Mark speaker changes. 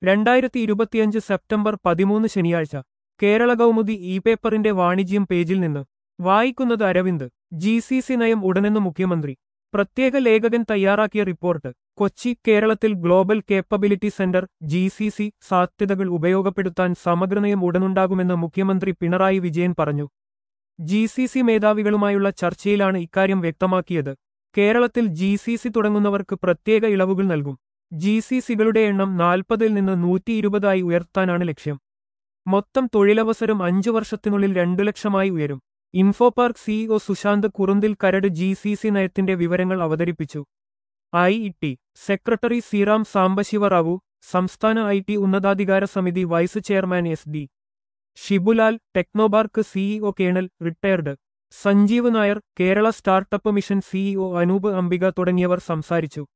Speaker 1: രണ്ടായിരത്തി ഇരുപത്തിയഞ്ച് സെപ്റ്റംബർ പതിമൂന്ന് ശനിയാഴ്ച കേരള കൗമുദി ഇ പേപ്പറിന്റെ വാണിജ്യം പേജിൽ നിന്ന് വായിക്കുന്നത് അരവിന്ദ് ജി സി സി നയം ഉടനെന്ന് മുഖ്യമന്ത്രി പ്രത്യേക ലേഖകൻ തയ്യാറാക്കിയ റിപ്പോർട്ട് കൊച്ചി കേരളത്തിൽ global capability centre G C C സാധ്യതകൾ ഉപയോഗപ്പെടുത്താൻ സമഗ്രനയം ഉടനുണ്ടാകുമെന്ന് മുഖ്യമന്ത്രി പിണറായി വിജയൻ പറഞ്ഞു ജി സി സി മേധാവികളുമായുള്ള ചർച്ചയിലാണ് ഇക്കാര്യം വ്യക്തമാക്കിയത് കേരളത്തിൽ ജി സി സി തുടങ്ങുന്നവർക്ക് പ്രത്യേക ഇളവുകൾ നൽകും ജി സി സികളുടെ എണ്ണം നാൽപ്പതിൽ നിന്ന് നൂറ്റി ഇരുപതായി ഉയർത്താനാണ് ലക്ഷ്യം മൊത്തം തൊഴിലവസരം അഞ്ചു വർഷത്തിനുള്ളിൽ രണ്ടു ലക്ഷമായി ഉയരും ഇൻഫോപാർക്ക് സിഇഒ സുശാന്ത് കുറുന്തിൽ കരട് ജി സി സി നയത്തിന്റെ വിവരങ്ങൾ അവതരിപ്പിച്ചു I E T secretary Seeram Sambasiva Rao സംസ്ഥാന ഐ ടി ഉന്നതാധികാര സമിതി vice chairman S D Shibulal Technopark C E O colonel retired Sanjeev Nair Kerala Startup Mission C E O Anoop Ambika തുടങ്ങിയവർ സംസാരിച്ചു